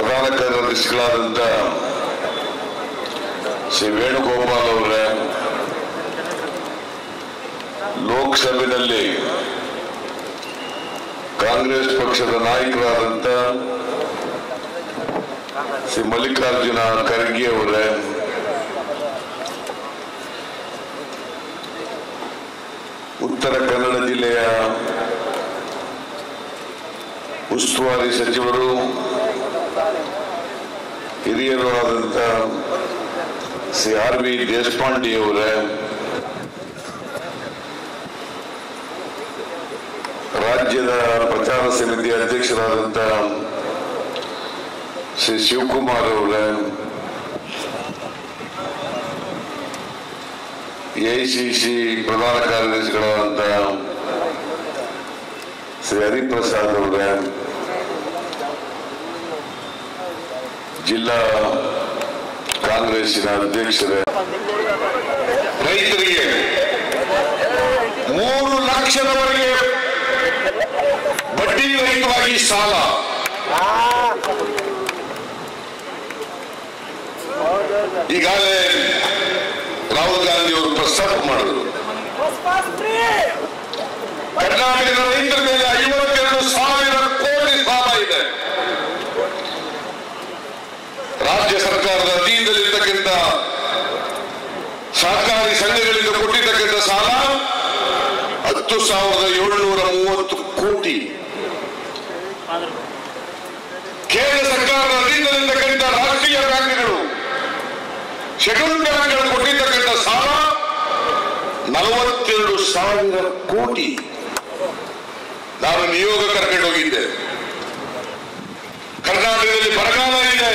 ಪ್ರಧಾನ ಕಾರ್ಯದರ್ಶಿಗಳಾದಂಥ ಶ್ರೀ ವೇಣುಗೋಪಾಲ್ ಅವರೇ ಲೋಕಸಭೆಯಲ್ಲಿ ಕಾಂಗ್ರೆಸ್ ಪಕ್ಷದ ನಾಯಕರಾದಂಥ ಶ್ರೀ ಮಲ್ಲಿಕಾರ್ಜುನ ಖರ್ಗೆ ಅವರೇ ಉತ್ತರ ಕನ್ನಡ ಜಿಲ್ಲೆಯ ಉಸ್ತುವಾರಿ ಸಚಿವರು ಹಿರಿಯರು ಆದಂಥ ಶ್ರೀ ಆರ್ ವಿ ದೇಶಪಾಂಡೆ ಅವರೇ ರಾಜ್ಯದ ಪ್ರಚಾರ ಸಮಿತಿ ಅಧ್ಯಕ್ಷರಾದಂಥ ಶ್ರೀ ಶಿವಕುಮಾರ್ ಅವರೇ ಎಐಸಿಸಿ ಪ್ರಧಾನ ಕಾರ್ಯದರ್ಶಿಗಳಾದಂಥ ಶ್ರೀ ಹರಿಪ್ರಸಾದ್ ಅವರೇ ಜಿಲ್ಲಾ ಕಾಂಗ್ರೆಸ್ಸಿನ ಅಧ್ಯಕ್ಷರೇ ರೈತರಿಗೆ ಮೂರು ಲಕ್ಷದವರೆಗೆ ಬಡ್ಡಿ ರಹಿತವಾಗಿ ಸಾಲ ಈಗಾಗಲೇ ರಾಹುಲ್ ಗಾಂಧಿ ಅವರು ಪ್ರಸ್ತಾಪ ಮಾಡಿದ್ರು ಕರ್ನಾಟಕದ ರೈತರ ಮೇಲೆ ಐವತ್ತೆರಡು ಸಾವಿರ ಕೋಟಿ ಸಾಲ ಇದೆ ರಾಜ್ಯ ಸರ್ಕಾರದ ಅಧೀನದಲ್ಲಿರ್ತಕ್ಕಂಥ ಸಹಕಾರಿ ಸಂಘಗಳಿಂದ ಕೊಟ್ಟಿರ್ತಕ್ಕಂಥ ಸಾಲ ಹತ್ತು ಸಾವಿರದ ಏಳುನೂರ ಮೂವತ್ತು ಕೋಟಿ ಕೇಂದ್ರ ಸರ್ಕಾರದ ಅಧೀನದಲ್ಲಿರ್ತಕ್ಕಂಥ ರಾಷ್ಟ್ರೀಯ ಬ್ಯಾಂಕ್ಗಳು ಶೆಡ್ಯೂಲ್ ಬ್ಯಾಂಕ್ಗಳು ಕೊಟ್ಟಿರ್ತಕ್ಕಂಥ ಸಾಲ ನಲವತ್ತೆರಡು ಸಾವಿರ ಕೋಟಿ ನಾನು ನಿಯೋಗ ಕರ್ಕೊಂಡು ಹೋಗಿದ್ದೆ ಕರ್ನಾಟಕದಲ್ಲಿ ಬರಗಾಲ ಇದೆ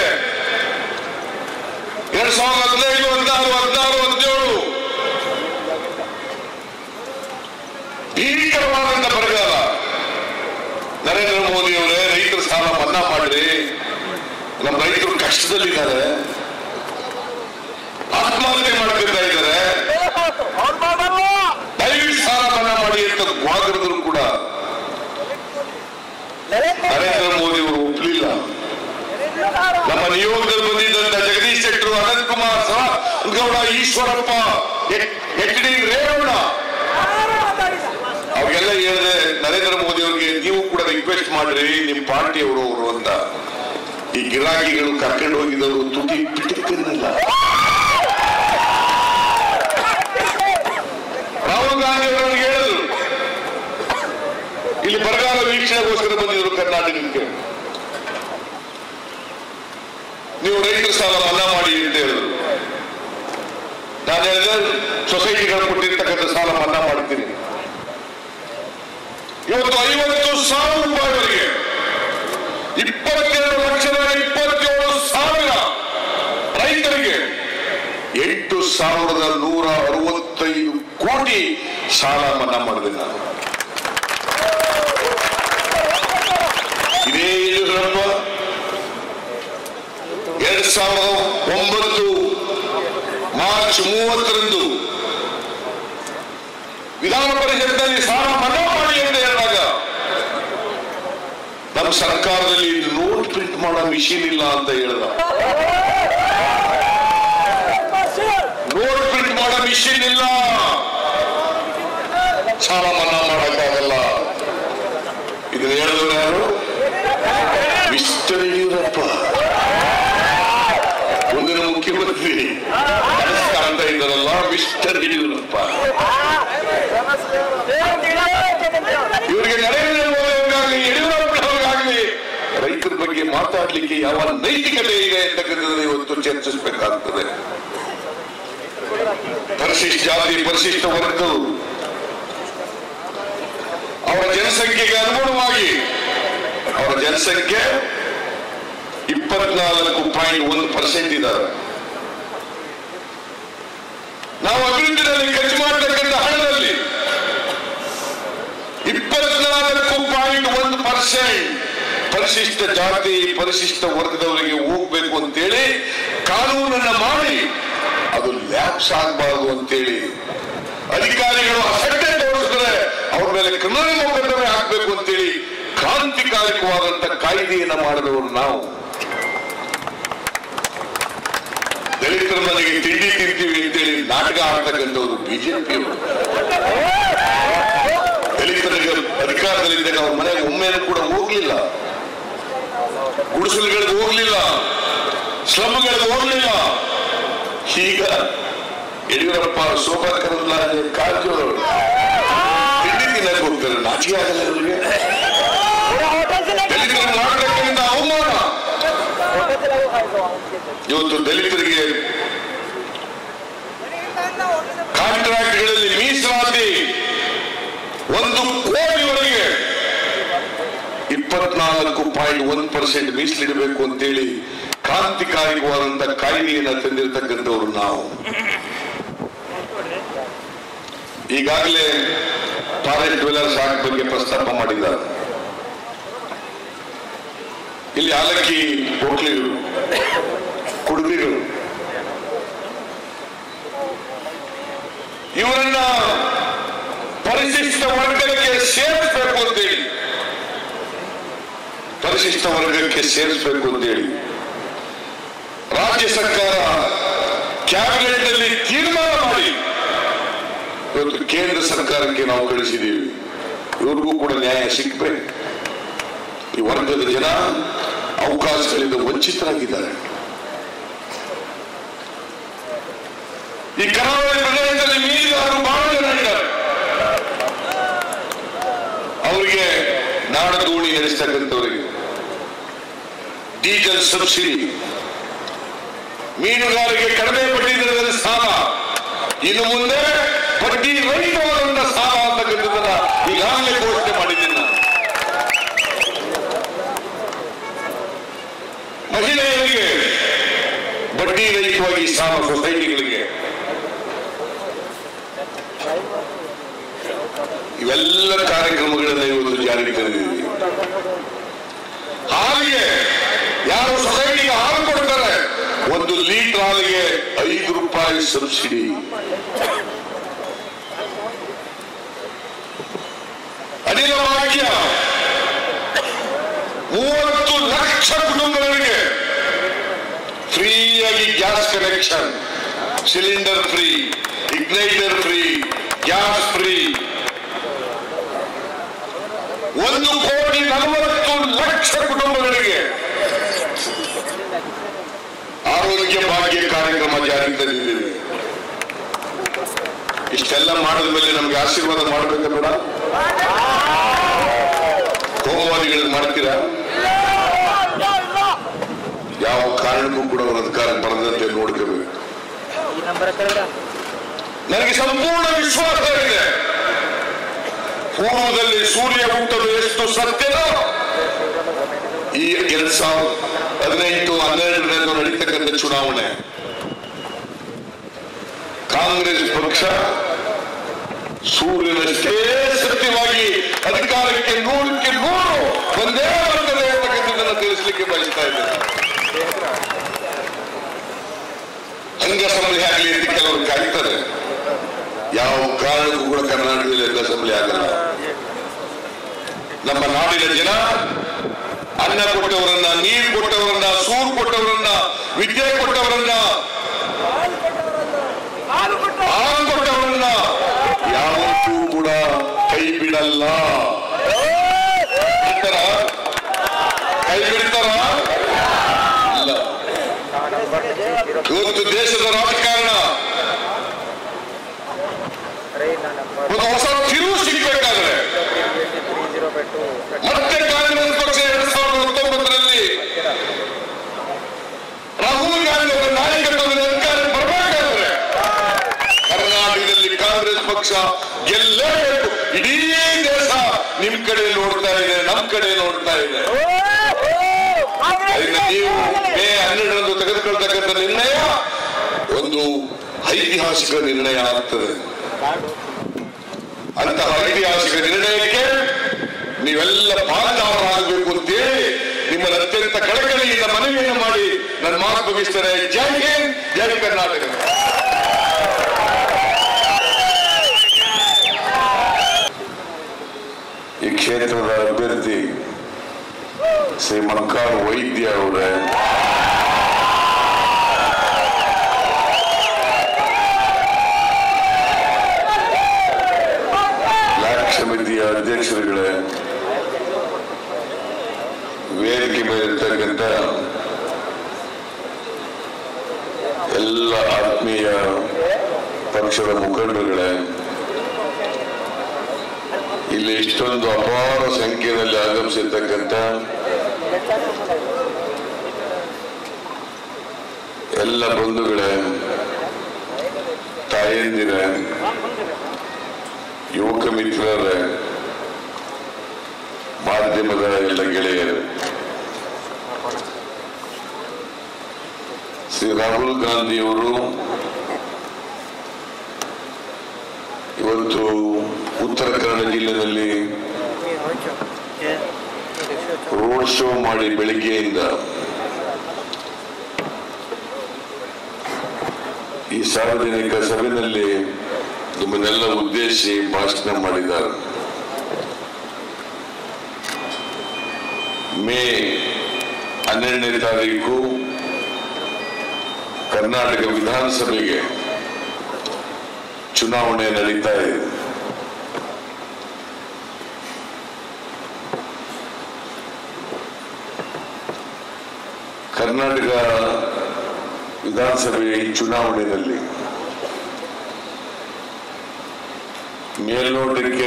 ಎರಡ್ ಸಾವಿರದ ಹದಿನೈದು ಹದಿನಾರು ಹದಿನಾರು ಹದಿನೇಳು ಭೀಕರವಾದಂತ ಬರಗಾಲ ನರೇಂದ್ರ ಮೋದಿ ಅವರೇ ರೈತರ ಸಾಲ ಮನ್ನಾ ಮಾಡಿರಿ ನಮ್ಮ ರೈತರು ಕಷ್ಟದಲ್ಲಿದ್ದಾರೆ ಆತ್ಮಹತ್ಯೆ ಮಾಡ್ತಿರ್ತಾ ಇದ್ದಾರೆ ದಯವಿಟ್ಟು ಸಾಲ ಮನ್ನಾ ಮಾಡಿ ಅಂತ ಗ್ವಾಗರಿದ್ರು ಕೂಡ ನರೇಂದ್ರ ಮೋದಿ ಅವರು ಒಪ್ಪಲಿಲ್ಲ ನಮ್ಮ ನಿಯೋಗದಲ್ಲಿ ಬಂದಿದ್ದಂತ ಜಗದೀಶ್ ಶೆಟ್ಟರು ಅನಂತ್ ಕುಮಾರ್ ಸಹ ಗೌಡ ಈಶ್ವರಪ್ಪ ಎಚ್ ಡಿ ರೇವಣ್ಣ ಅವ್ರಿಗೆಲ್ಲ ಹೇಳಿದೆ ನರೇಂದ್ರ ಮೋದಿ ಅವರಿಗೆ ನೀವು ಕೂಡ ರಿಕ್ವೆಸ್ಟ್ ಮಾಡ್ರಿ ನಿಮ್ ಪಾರ್ಟಿಯವರು ಅವರು ಅಂತ ಈ ಗಿರಾಕಿಗಳು ಕರ್ಕೊಂಡು ಹೋಗಿದ್ದವರು ತುಟಿ ಪಿಟಿಕ್ಕಿರಲಿಲ್ಲ ರಾಹುಲ್ ಗಾಂಧಿ ಅವರನ್ನು ಹೇಳಿದ್ರು ಇಲ್ಲಿ ಬರಗಾಲ ವೀಕ್ಷಣೆಗೋಸ್ಕರ ಬಂದಿದ್ರು ಕರ್ನಾಟಕಕ್ಕೆ ನೀವು ರೈತರ ಸಾಲ ಮನ್ನಾ ಮಾಡಿ ಅಂತ ಹೇಳಿದ್ರು ನಾನು ಹೇಳಿದೆ ಸೊಸೈಟಿಗಳು ಕೊಟ್ಟಿರ್ತಕ್ಕಂಥ ಸಾಲ ಮನ್ನಾ ಮಾಡ್ತೀನಿ ಇವತ್ತು ಐವತ್ತು ಸಾವಿರ ರೂಪಾಯಿವರೆಗೆ ಇಪ್ಪತ್ತೆರಡು ಲಕ್ಷದ ಇಪ್ಪತ್ತೇಳು ಸಾವಿರ ರೈತರಿಗೆ ಎಂಟು ಸಾವಿರದ ನೂರ ಅರವತ್ತೈದು ಕೋಟಿ ಸಾಲ ಮನ್ನಾ ಮಾಡಿದೆ ನಾನು ಇದೇ ಯಡಿಯೂರಪ್ಪ ಎರಡ್ ಸಾವಿರದ ಒಂಬತ್ತು ಮಾರ್ಚ್ ಮೂವತ್ತರಂದು ವಿಧಾನ ಪರಿಷತ್ನಲ್ಲಿ ಸಾಲ ಮನ್ನಾ ಮಾಡಿ ಅಂತ ಹೇಳಿದಾಗ ನಮ್ಮ ಸರ್ಕಾರದಲ್ಲಿ ನೋಟ್ ಪ್ರಿಂಟ್ ಮಾಡೋ ಮಿಷಿನ್ ಇಲ್ಲ ಅಂತ ಹೇಳಿದ ನೋಟ್ ಪ್ರಿಂಟ್ ಮಾಡೋ ಮಿಷಿನ್ ಇಲ್ಲ ಸಾಲ ಮನ್ನಾ ಮಾಡಕ್ಕಾಗಲ್ಲ ಇದನ್ನ ಹೇಳಿದವರು ಯಾರು ಮಿಸ್ಟರ್ ಯಡಿಯೂರಪ್ಪ ಮುಂದಿನ ಮುಖ್ಯಮಂತ್ರಿ ಕಾಣ್ತಾ ಇದ್ದಾರಲ್ಲ ಮಿಸ್ಟರ್ ಯಡಿಯೂರಪ್ಪ ಇವರಿಗೆ ನರೇಂದ್ರ ಮೋದಿ ಅವರಿಗಾಗಲಿ ಯಡಿಯೂರಪ್ಪ ಅವರಿಗಾಗಲಿ ರೈತರ ಬಗ್ಗೆ ಮಾತಾಡ್ಲಿಕ್ಕೆ ಯಾವ ನೈತಿಕತೆ ಇದೆ ಅಂತಕ್ಕಂಥದ್ದು ಇವತ್ತು ಚರ್ಚಿಸಬೇಕಾಗ್ತದೆ ಪರಿಶಿಷ್ಟ ಜಾತಿ ಪರಿಶಿಷ್ಟ ವರ್ಗಗಳು ಅವರ ಜನಸಂಖ್ಯೆಗೆ ಅನುಗುಣವಾಗಿ ಅವರ ಜನಸಂಖ್ಯೆ ಇಪ್ಪತ್ನಾಲ್ಕು ಪಾಯಿಂಟ್ ಒಂದು ಪರ್ಸೆಂಟ್ ಇದ್ದಾರೆ ನಾವು ಅಭಿವೃದ್ಧಿನಲ್ಲಿ ಖರ್ಚು ಮಾಡತಕ್ಕಂಥ ಹಣದಲ್ಲಿ ಇಪ್ಪತ್ನಾಲ್ಕು ಪಾಯಿಂಟ್ ಒಂದು ಪರ್ಸೆಂಟ್ ಪರಿಶಿಷ್ಟ ಜಾತಿ ಪರಿಶಿಷ್ಟ ವರ್ಗದವರಿಗೆ ಹೋಗ್ಬೇಕು ಅಂತೇಳಿ ಕಾನೂನನ್ನ ಮಾಡಿ ಅದು ಲ್ಯಾಪ್ಸ್ ಆಗಬಾರದು ಅಂತೇಳಿ ಅಧಿಕಾರಿಗಳು ಅಸಡ್ಡೆ ತೋರಿಸಿದ್ರೆ ಅವ್ರ ಮೇಲೆ ಕ್ರಿಮಿನಲ್ ಮೊಕದ್ದಮೆ ಹಾಕಬೇಕು ಅಂತೇಳಿ ಕ್ರಾಂತಿಕಾರಿಕವಾದಂತ ಕಾಯ್ದೆಯನ್ನ ಮಾಡಿದವರು ನಾವು ದಲಿತರ ಮನೆಗೆ ತಿಂಡಿ ತಿಂತೀವಿ ಅಂತೇಳಿ ನಾಟಕ ಆಡ್ತಕ್ಕಂಥವ್ರು ಬಿಜೆಪಿಯವರು ದಲಿತರಿಗೆ ಅಧಿಕಾರದಲ್ಲಿದ್ದಾಗ ಅವ್ರ ಮನೆಗೆ ಒಮ್ಮೆನೂ ಕೂಡ ಹೋಗ್ಲಿಲ್ಲ ಗುಡಿಸಲುಗಳಿಗೆ ಹೋಗ್ಲಿಲ್ಲ ಸ್ಲಮ್ಗಳಿಗೆ ಹೋಗ್ಲಿಲ್ಲ ಈಗ ಯಡಿಯೂರಪ್ಪ ಶೋಭಾ ಕರಂದ್ಲಾಜೆ ಕಾರಜೋಳ ತಿಂಡಿ ತಿನ್ನಕ್ಕೆ ಹೋಗ್ತಾರೆ ನಾಚಿಕೆ ಆಗಲ್ಲ ಇವರಿಗೆ ದಲಿತರು ಮಾಡಬೇಕಂತ ಅವಮಾನ ಇವತ್ತು ದಲಿತರಿಗೆ ಕಾಂಟ್ರಾಕ್ಟ್ಗಳಲ್ಲಿ ಮೀಸಲಾತಿ ಒಂದು ಕೋಟಿವರೆಗೆ ಇಪ್ಪತ್ನಾಲ್ಕು ಪಾಯಿಂಟ್ ಒನ್ ಪರ್ಸೆಂಟ್ ಮೀಸಲಿಡಬೇಕು ಅಂತೇಳಿ ಕ್ರಾಂತಿಕಾರಿಕವಾದಂತ ಕಾಯ್ದೆಯನ್ನ ತಂದಿರತಕ್ಕಂಥವ್ರು ನಾವು ಈಗಾಗಲೇ ಫಾರೆಸ್ಟ್ ಡ್ವೆಲರ್ಸ್ ಆಕ್ಟ್ ಬಗ್ಗೆ ಪ್ರಸ್ತಾಪ ಮಾಡಿದ್ದಾರೆ ಇಲ್ಲಿ ಆಲಕ್ಕಿ ಹೋಗ್ಲಿರು ಕುಡುಬಿರು ಇವರನ್ನ ಪರಿಶಿಷ್ಟ ವರ್ಗಕ್ಕೆ ಸೇರಿಸಬೇಕು ಅಂತೇಳಿ ಪರಿಶಿಷ್ಟ ವರ್ಗಕ್ಕೆ ಸೇರಿಸಬೇಕು ಅಂತೇಳಿ ರಾಜ್ಯ ಸರ್ಕಾರ ಕ್ಯಾಬಿನೆಟ್ ನಲ್ಲಿ ತೀರ್ಮಾನ ಮಾಡಿ ಇವತ್ತು ಕೇಂದ್ರ ಸರ್ಕಾರಕ್ಕೆ ನಾವು ಕಳಿಸಿದ್ದೀವಿ ಇವ್ರಿಗೂ ಕೂಡ ನ್ಯಾಯ ಸಿಗ್ಬೇಕು ಈ ವರ್ಗದ ಜನ ಅವಕಾಶಗಳಿಂದ ವಂಚಿತರಾಗಿದ್ದಾರೆ ಈ ಕರಾವಳಿ ಪ್ರದೇಶದಲ್ಲಿ ಮೀನುಗಾರರು ಬಹಳ ಜನ ಇದ್ದಾರೆ ಅವರಿಗೆ ನಾಡ ದೋಣಿ ನಡೆಸ್ತಕ್ಕಂಥವರಿಗೆ ಡೀಸೆಲ್ ಸಬ್ಸಿಡಿ ಮೀನುಗಾರಿಗೆ ಕಡಿಮೆ ಬಡ್ಡಿ ದರದಲ್ಲಿ ಸಾಲ ಇನ್ನು ಮುಂದೆ ಬಡ್ಡಿ ರಹಿತವಾದಂತ ಸಾಲ ಅಂತಕ್ಕಂಥದ್ದನ್ನ ಈಗಾಗಲೇ ಘೋಷಣೆ ಮಾಡಿದ್ದೀನಿ ನಾನು ಮಹಿಳೆಯರಿಗೆ ಬಡ್ಡಿ ರಹಿತವಾಗಿ ಸಾಲ ಸೊಸೈಟಿಗಳಿಗೆ ಇವೆಲ್ಲ ಕಾರ್ಯಕ್ರಮಗಳನ್ನ ಇವತ್ತು ಜಾರಿಗೆ ತಂದಿದ್ದೀವಿ ಹಾಲಿಗೆ ಯಾರು ಸೊಸೈಟಿಗೆ ಹಾಲು ಕೊಡ್ತಾರೆ ಒಂದು ಲೀಟರ್ ಹಾಲಿಗೆ ಐದು ರೂಪಾಯಿ ಸಬ್ಸಿಡಿ ಅನಿಲ ಭಾಗ್ಯ ಮೂವತ್ತು ಲಕ್ಷ ಕುಟುಂಬಗಳಿಗೆ ಫ್ರೀಯಾಗಿ gas connection cylinder free igniter free gas free ಒಂದು ಕೋಟಿ ನಲವತ್ತು ಲಕ್ಷ ಕುಟುಂಬಗಳಿಗೆ ಆರೋಗ್ಯ ಭಾಗ್ಯ ಕಾರ್ಯಕ್ರಮ ಜಾರಿಗೆ ತಂದಿದ್ದೀವಿ ಇಷ್ಟೆಲ್ಲ ಮಾಡಿದ ಮೇಲೆ ನಮ್ಗೆ ಆಶೀರ್ವಾದ ಮಾಡಬೇಕ ಬೇಡ ಹೋಮವಾದಿಗಳಿಗೆ ಮಾಡ್ತೀರಾ ಯಾವ ಕಾರಣಕ್ಕೂ ಕೂಡ ಅವರ ಅಧಿಕಾರ ಬರದಂತೆ ನೋಡ್ಕೋಬೇಕು ಈ ನಂಬರ್ ಕರೆದ್ರ ನನಗೆ ಸಂಪೂರ್ಣ ವಿಶ್ವಾಸ ಇದೆ ಪೂರ್ವದಲ್ಲಿ ಸೂರ್ಯ ಹುಟ್ಟಲು ಎಷ್ಟು ಸತ್ಯನೋ ಈ ಎರಡ್ ಸಾವಿರದ ಹದಿನೆಂಟು ಹನ್ನೆರಡರಂದು ನಡೀತಕ್ಕಂಥ ಚುನಾವಣೆ ಕಾಂಗ್ರೆಸ್ ಪಕ್ಷ ಸೂರ್ಯನಷ್ಟೇ ಸತ್ಯವಾಗಿ ಅಧಿಕಾರಕ್ಕೆ ನೂರಕ್ಕೆ ನೂರು ಒಂದೇ ಬರ್ತದೆ ಅಂತಕ್ಕಂಥದ್ದನ್ನು ತಿಳಿಸ್ಲಿಕ್ಕೆ ಬಯಸ್ತಾ ಇದ್ದೇನೆ ಅಂಗಸಂಬಳಿ ಆಗಲಿ ಅಂತ ಕೆಲವರು ಕಾಯ್ತಾರೆ ಯಾವ ಕಾರಣಕ್ಕೂ ಕೂಡ ಕರ್ನಾಟಕದಲ್ಲಿ ಅಂಗಸಂಬಳಿ ಆಗಲ್ಲ ನಮ್ಮ ನಾಡಿನ ಜನ ಅನ್ನ ಕೊಟ್ಟವರನ್ನ ನೀರು ಕೊಟ್ಟವರನ್ನ ಸೂರು ಕೊಟ್ಟವರನ್ನ ವಿದ್ಯೆ ಕೊಟ್ಟವರನ್ನ ಹಾಲು ಕೊಟ್ಟವರನ್ನ ಯಾವತ್ತೂ ಕೂಡ ಕೈ ಬಿಡಲ್ಲ ಬಿಡ್ತಾರ ಕೈ ಬಿಡ್ತಾರ ಇಲ್ಲ ಇವತ್ತು ದೇಶದ ರಾಜಕಾರಣ ಒಂದು ಹೊಸ ತಿರುವು ಸಿಗ್ಬೇಕಾದ್ರೆ ತ್ರೀ ಜೀರೋ ಟು ಮತ್ತೆ ಕಾಂಗ್ರೆಸ್ ಪಕ್ಷ ಎರಡ್ ಸಾವಿರದ ಹತ್ತೊಂಬತ್ತರಲ್ಲಿ ರಾಹುಲ್ ಗಾಂಧಿ ಅವರ ನಾಯಕತ್ವದಲ್ಲಿ ಅಧಿಕಾರ ಬರಬೇಕಾದ್ರೆ ಕರ್ನಾಟಕದಲ್ಲಿ ಕಾಂಗ್ರೆಸ್ ಪಕ್ಷ ಗೆಲ್ಲೇಬೇಕು ಇಡೀ ದೇಶ ನಿಮ್ ಕಡೆ ನೋಡ್ತಾ ಇದೆ ನಮ್ ಕಡೆ ನೋಡ್ತಾ ಇದೆ ಅದರಿಂದ ನೀವು ಮೇ ಹನ್ನೆರಡರಂದು ತೆಗೆದುಕೊಳ್ತಕ್ಕಂಥ ನಿರ್ಣಯ ಒಂದು ಐತಿಹಾಸಿಕ ನಿರ್ಣಯ ಆಗ್ತದೆ ಅಂತಹ ಐತಿಹಾಸಿಕ ನಿರ್ಣಯಕ್ಕೆ ನೀವೆಲ್ಲ ಪಾಲ್ದಾರರಾಗಬೇಕು ಅಂತೇಳಿ ನಿಮ್ಮನ್ನು ಅತ್ಯಂತ ಕಳಕಳಿಯಿಂದ ಮನವಿಯನ್ನು ಮಾಡಿ ನನ್ನ ಮಾತು ಮುಗಿಸ್ತಾರೆ ಜೈ ಹಿಂದ್ ಜೈ ಕರ್ನಾಟಕ ಈ ಕ್ಷೇತ್ರದ ಅಭ್ಯರ್ಥಿ ಶ್ರೀ ಮಂಕಾಳ್ ವೈದ್ಯ ಅವರೇ ಅಧ್ಯಕ್ಷರುಗಳೇ ವೇದಿಕೆ ಮೇಲೆ ಇರ್ತಕ್ಕಂಥ ಎಲ್ಲ ಆತ್ಮೀಯ ಪಕ್ಷದ ಮುಖಂಡರುಗಳೇ ಇಲ್ಲಿ ಇಷ್ಟೊಂದು ಅಪಾರ ಸಂಖ್ಯೆಯಲ್ಲಿ ಆಗಮಿಸಿರ್ತಕ್ಕಂಥ ಎಲ್ಲ ಬಂಧುಗಳೇ ತಾಯಂದಿರೇ ಯುವಕ ಮಿತ್ರರೇ ಮಾಧ್ಯಮದ ಎಲ್ಲ ಗೆಳೆಯರು ಶ್ರೀ ರಾಹುಲ್ ಗಾಂಧಿಯವರು ಇವತ್ತು ಉತ್ತರ ಕನ್ನಡ ಜಿಲ್ಲೆಯಲ್ಲಿ ರೋಡ್ ಶೋ ಮಾಡಿ ಬೆಳಿಗ್ಗೆಯಿಂದ ಈ ಸಾರ್ವಜನಿಕ ಸಭೆಯಲ್ಲಿ ನಿಮ್ಮನ್ನೆಲ್ಲ ಉದ್ದೇಶಿಸಿ ಭಾಷಣ ಮಾಡಿದ್ದಾರೆ ಮೇ ಹನ್ನೆರಡನೇ ತಾರೀಕು ಕರ್ನಾಟಕ ವಿಧಾನಸಭೆಗೆ ಚುನಾವಣೆ ನಡೀತಾ ಇದೆ ಕರ್ನಾಟಕ ವಿಧಾನಸಭೆ ಚುನಾವಣೆಯಲ್ಲಿ ಮೇಲ್ನೋಟಕ್ಕೆ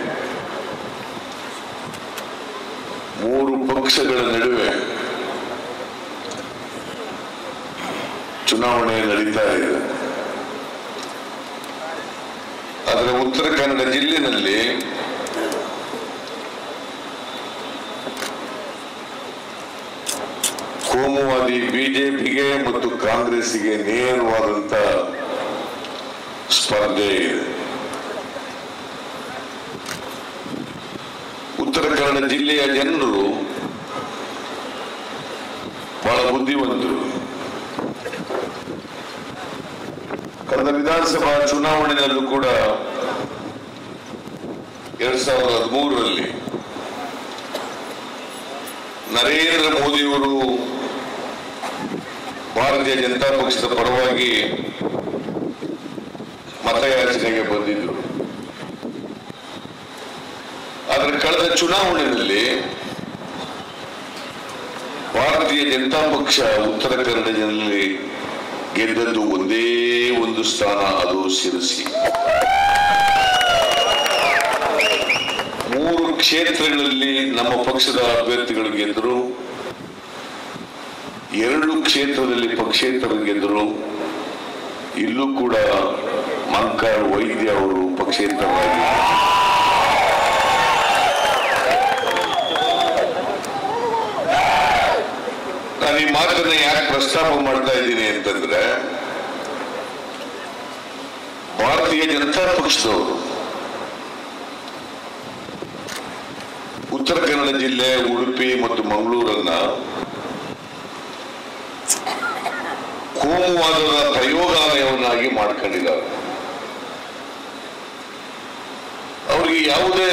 ಮೂರು ಪಕ್ಷಗಳ ನಡುವೆ ಚುನಾವಣೆ ನಡೀತಾ ಇದೆ ಆದರೆ ಉತ್ತರ ಕನ್ನಡ ಜಿಲ್ಲೆಯಲ್ಲಿ ಕೋಮುವಾದಿ ಬಿಜೆಪಿಗೆ ಮತ್ತು ಕಾಂಗ್ರೆಸ್ಗೆ ನೇರವಾದಂತ ಸ್ಪರ್ಧೆ ಇದೆ ಉತ್ತರ ಕನ್ನಡ ಜಿಲ್ಲೆಯ ಜನರು ಬಹಳ ಬುದ್ಧಿವಂತರು ಕಳೆದ ವಿಧಾನಸಭಾ ಚುನಾವಣೆಯಲ್ಲೂ ಕೂಡ ಎರಡ್ ಸಾವಿರದ ಹದಿಮೂರರಲ್ಲಿ ನರೇಂದ್ರ ಮೋದಿಯವರು ಭಾರತೀಯ ಜನತಾ ಪಕ್ಷದ ಪರವಾಗಿ ಮತಯಾಚನೆಗೆ ಬಂದಿದ್ರು ಆದರೆ ಕಳೆದ ಚುನಾವಣೆಯಲ್ಲಿ ಭಾರತೀಯ ಜನತಾ ಪಕ್ಷ ಉತ್ತರ ಕನ್ನಡ ಜಿಲ್ಲೆಯಲ್ಲಿ ಗೆದ್ದದ್ದು ಒಂದೇ ಒಂದು ಸ್ಥಾನ ಅದು ಶಿರಸಿ ಮೂರು ಕ್ಷೇತ್ರಗಳಲ್ಲಿ ನಮ್ಮ ಪಕ್ಷದ ಅಭ್ಯರ್ಥಿಗಳು ಗೆದ್ದರು ಎರಡು ಕ್ಷೇತ್ರದಲ್ಲಿ ಪಕ್ಷೇತರ ಗೆದ್ದರು ಇಲ್ಲೂ ಕೂಡ ಮಂಕಾರ್ ವೈದ್ಯ ಅವರು ಪಕ್ಷೇತರವಾಗಿ ನಾನು ಈ ಮಾತನ್ನ ಯಾಕೆ ಪ್ರಸ್ತಾಪ ಮಾಡ್ತಾ ಇದ್ದೀನಿ ಅಂತಂದ್ರೆ ಭಾರತೀಯ ಜನತಾ ಪಕ್ಷದವರು ಉತ್ತರ ಕನ್ನಡ ಜಿಲ್ಲೆ ಉಡುಪಿ ಮತ್ತು ಮಂಗಳೂರನ್ನ ಕೋಮುವಾದದ ಪ್ರಯೋಗಾಲಯವನ್ನಾಗಿ ಮಾಡ್ಕೊಂಡಿದ್ದಾರೆ ಅವರಿಗೆ ಯಾವುದೇ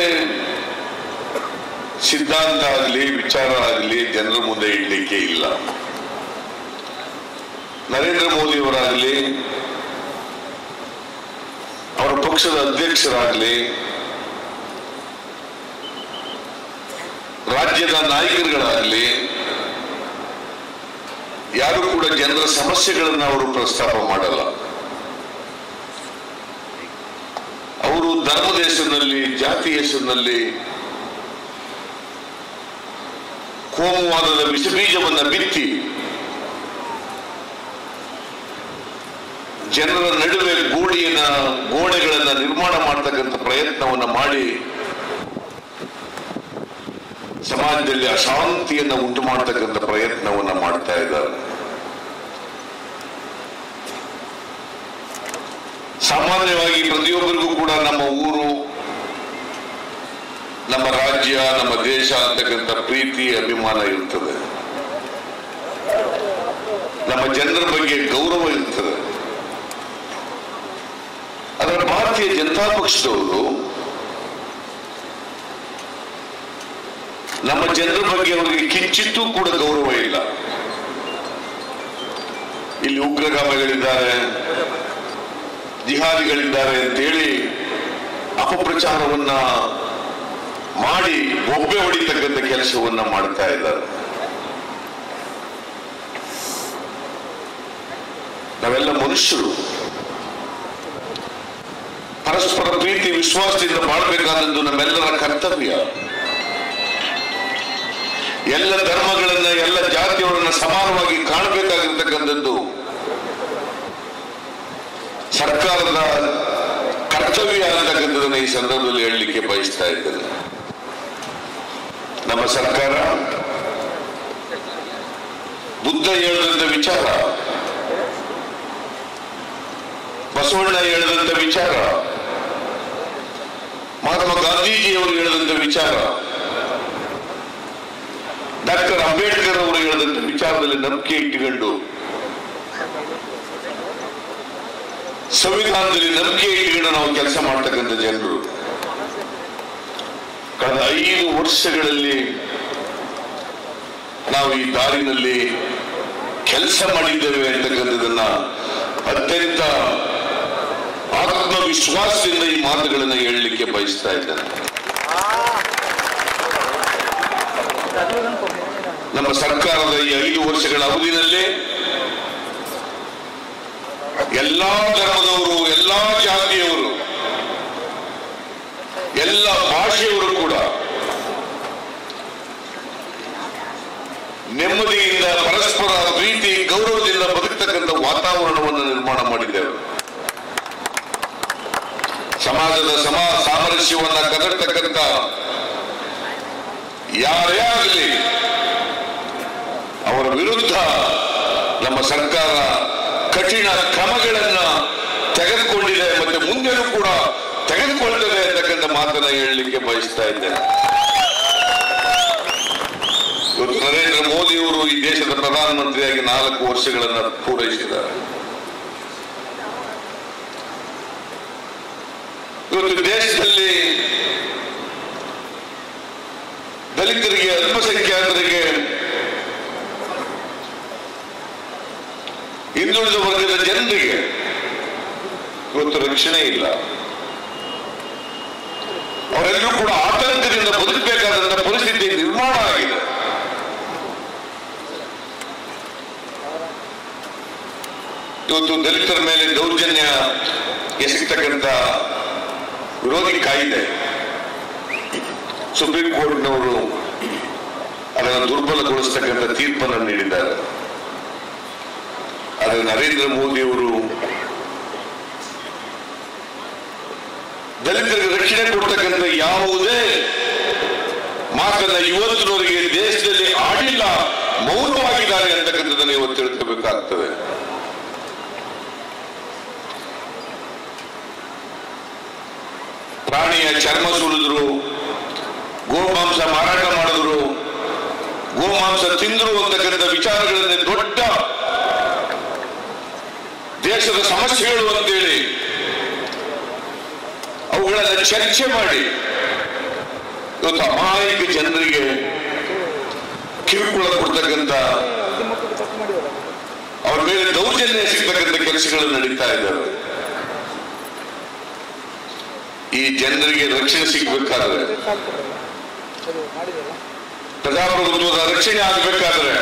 ಸಿದ್ಧಾಂತ ಆಗಲಿ ವಿಚಾರ ಆಗಲಿ ಜನರ ಮುಂದೆ ಇಡ್ಲಿಕ್ಕೆ ಇಲ್ಲ ನರೇಂದ್ರ ಮೋದಿಯವರಾಗಲಿ ಅವರ ಪಕ್ಷದ ಅಧ್ಯಕ್ಷರಾಗಲಿ ರಾಜ್ಯದ ನಾಯಕರುಗಳಾಗಲಿ ಯಾರು ಕೂಡ ಜನರ ಸಮಸ್ಯೆಗಳನ್ನು ಅವರು ಪ್ರಸ್ತಾಪ ಮಾಡಲ್ಲ ಅವರು ಧರ್ಮದ ಹೆಸರಿನಲ್ಲಿ ಜಾತಿ ಹೆಸರಿನಲ್ಲಿ ಕೋಮುವಾದದ ವಿಷಬೀಜವನ್ನ ಬಿತ್ತಿ ಜನರ ನಡುವೆ ಗೋಡೆಯನ್ನ ಗೋಡೆಗಳನ್ನ ನಿರ್ಮಾಣ ಮಾಡ್ತಕ್ಕಂಥ ಪ್ರಯತ್ನವನ್ನ ಮಾಡಿ ಸಮಾಜದಲ್ಲಿ ಅಶಾಂತಿಯನ್ನ ಉಂಟು ಮಾಡತಕ್ಕಂಥ ಪ್ರಯತ್ನವನ್ನ ಮಾಡ್ತಾ ಇದ್ದಾರೆ ಸಾಮಾನ್ಯವಾಗಿ ಪ್ರತಿಯೊಬ್ಬರಿಗೂ ಕೂಡ ನಮ್ಮ ಊರು ನಮ್ಮ ರಾಜ್ಯ ನಮ್ಮ ದೇಶ ಅಂತಕ್ಕಂಥ ಪ್ರೀತಿ ಅಭಿಮಾನ ಇರ್ತದೆ ನಮ್ಮ ಜನರ ಬಗ್ಗೆ ಗೌರವ ಇರ್ತದೆ ಅದರ ಭಾರತೀಯ ಜನತಾ ಪಕ್ಷದವರು ನಮ್ಮ ಜನರ ಬಗ್ಗೆ ಅವರಿಗೆ ಕಿಂಚಿತ್ತೂ ಕೂಡ ಗೌರವ ಇಲ್ಲ ಇಲ್ಲಿ ಉಗ್ರಗಾಮಿಗಳಿದ್ದಾರೆ ಜಿಹಾದಿಗಳಿದ್ದಾರೆ ಅಂತೇಳಿ ಅಪಪ್ರಚಾರವನ್ನ ಮಾಡಿ ಒಬ್ಬೆ ಹೊಡಿತಕ್ಕಂಥ ಕೆಲಸವನ್ನ ಮಾಡ್ತಾ ಇದ್ದಾರೆ ನಾವೆಲ್ಲ ಮನುಷ್ಯರು ಪರಸ್ಪರ ಪ್ರೀತಿ ವಿಶ್ವಾಸದಿಂದ ಬಾಳ್ಬೇಕಾದದ್ದು ನಮ್ಮೆಲ್ಲರ ಕರ್ತವ್ಯ ಎಲ್ಲ ಧರ್ಮಗಳನ್ನ ಎಲ್ಲ ಜಾತಿಯವರನ್ನ ಸಮಾನವಾಗಿ ಕಾಣಬೇಕಾಗಿರ್ತಕ್ಕಂಥದ್ದು ಸರ್ಕಾರದ ಕರ್ತವ್ಯ ಅಂತಕ್ಕಂಥದನ್ನ ಈ ಸಂದರ್ಭದಲ್ಲಿ ಹೇಳಲಿಕ್ಕೆ ಬಯಸ್ತಾ ಇದ್ದೇನೆ ನಮ್ಮ ಸರ್ಕಾರ ಬುದ್ಧ ಹೇಳಿದಂತ ವಿಚಾರ ಬಸವಣ್ಣ ಹೇಳಿದಂತ ವಿಚಾರ ಮಹಾತ್ಮ ಗಾಂಧೀಜಿಯವರು ಹೇಳಿದಂತ ವಿಚಾರ ಡಾಕ್ಟರ್ ಅಂಬೇಡ್ಕರ್ ಅವರು ಹೇಳಿದಂತ ವಿಚಾರದಲ್ಲಿ ನಂಬಿಕೆ ಇಟ್ಟುಕೊಂಡು ಸಂವಿಧಾನದಲ್ಲಿ ನಂಬಿಕೆ ಇಟ್ಟುಕೊಂಡು ನಾವು ಕೆಲಸ ಮಾಡ್ತಕ್ಕಂಥ ಜನರು ಕಳೆದ ಐದು ವರ್ಷಗಳಲ್ಲಿ ನಾವು ಈ ದಾರಿನಲ್ಲಿ ಕೆಲಸ ಮಾಡಿದ್ದೇವೆ ಅಂತಕ್ಕಂಥದನ್ನ ಅತ್ಯಂತ ಆತ್ಮವಿಶ್ವಾಸದಿಂದ ಈ ಮಾತುಗಳನ್ನು ಹೇಳಲಿಕ್ಕೆ ಬಯಸ್ತಾ ಇದ್ದೇನೆ ನಮ್ಮ ಸರ್ಕಾರದ ಈ ಐದು ವರ್ಷಗಳ ಅವಧಿನಲ್ಲಿ ಎಲ್ಲಾ ಧರ್ಮದವರು ಎಲ್ಲಾ ಜಾತಿಯವರು ಎಲ್ಲ ಭಾಷೆಯವರು ಕೂಡ ನೆಮ್ಮದಿಯಿಂದ ಪರಸ್ಪರ ಪ್ರೀತಿ ಗೌರವದಿಂದ ಬದುಕತಕ್ಕಂಥ ವಾತಾವರಣವನ್ನು ನಿರ್ಮಾಣ ಮಾಡಿದ್ದೇವೆ ಸಮಾಜದ ಸಮ ಸಾಮರಸ್ಯವನ್ನ ಕದರ್ತಕ್ಕಂಥ ಯಾರೇ ಆಗಲಿ ಅವರ ವಿರುದ್ಧ ನಮ್ಮ ಸರ್ಕಾರ ಕಠಿಣ ಕ್ರಮಗಳನ್ನ ತೆಗೆದುಕೊಂಡಿದೆ ಮತ್ತೆ ಮುಂದೆನೂ ಕೂಡ ತೆಗೆದುಕೊಳ್ತದೆ ಅಂತಕ್ಕಂಥ ಮಾತನ್ನ ಹೇಳಲಿಕ್ಕೆ ಬಯಸ್ತಾ ಇದ್ದೇನೆ ಇವತ್ತು ನರೇಂದ್ರ ಮೋದಿಯವರು ಈ ದೇಶದ ಪ್ರಧಾನಮಂತ್ರಿಯಾಗಿ ನಾಲ್ಕು ವರ್ಷಗಳನ್ನ ಪೂರೈಸಿದ್ದಾರೆ ಇವತ್ತು ದೇಶದಲ್ಲಿ ದಲಿತರಿಗೆ ಅಲ್ಪಸಂಖ್ಯಾತರಿಗೆ ಹಿಂದುಳಿದ ವರ್ಗದ ಜನರಿಗೆ ಇವತ್ತು ರಕ್ಷಣೆ ಇಲ್ಲ ಅವರೆಲ್ಲರೂ ಕೂಡ ಆತಂಕದಿಂದ ಬದುಕಬೇಕಾದಂತ ಪರಿಸ್ಥಿತಿ ನಿರ್ಮಾಣ ಆಗಿದೆ ಇವತ್ತು ದಲಿತರ ಮೇಲೆ ದೌರ್ಜನ್ಯ ಎಸಗತಕ್ಕಂಥ ವಿರೋಧಿ ಕಾಯ್ದೆ ಸುಪ್ರೀಂ ಕೋರ್ಟ್ನವರು ಅದನ್ನು ದುರ್ಬಲಗೊಳಿಸ್ತಕ್ಕಂಥ ತೀರ್ಪನ್ನು ನೀಡಿದ್ದಾರೆ ಆದರೆ ನರೇಂದ್ರ ಮೋದಿಯವರು ದಲಿತರಿಗೆ ರಕ್ಷಣೆ ಕೊಡ್ತಕ್ಕಂಥ ಯಾವುದೇ ಮಾತನ್ನ ಇವತ್ತಿನವರೆಗೆ ದೇಶದಲ್ಲಿ ಆಡಿಲ್ಲ ಮೌನವಾಗಿದ್ದಾರೆ ಅಂತಕ್ಕಂಥದ್ದನ್ನು ಇವತ್ತು ತಿಳ್ಕೋಬೇಕಾಗ್ತದೆ ಪ್ರಾಣಿಯ ಚರ್ಮ ಸುಲಿದ್ರು ಗೋಮಾಂಸ ಮಾರಾಟ ಮಾಡಿದ್ರು ಗೋಮಾಂಸ ತಿಂದ್ರು ಅಂತಕ್ಕಂಥ ವಿಚಾರಗಳಲ್ಲಿ ದೊಡ್ಡ ದೇಶದ ಸಮಸ್ಯೆಗಳು ಅಂತೇಳಿ ಅವುಗಳನ್ನ ಚರ್ಚೆ ಮಾಡಿ ಇವತ್ತು ಅಮಾಯಕ ಜನರಿಗೆ ಕಿರುಕುಳ ಕೊಡ್ತಕ್ಕಂಥ ಅವ್ರ ಮೇಲೆ ದೌರ್ಜನ್ಯ ಸಿಗ್ತಕ್ಕಂಥ ಕೆಲಸಗಳು ನಡೀತಾ ಇದ್ದಾವೆ ಈ ಜನರಿಗೆ ರಕ್ಷಣೆ ಸಿಗ್ಬೇಕಾದ್ರೆ ಪ್ರಜಾಪ್ರಭುತ್ವದ ರಕ್ಷಣೆ ಆಗ್ಬೇಕಾದ್ರೆ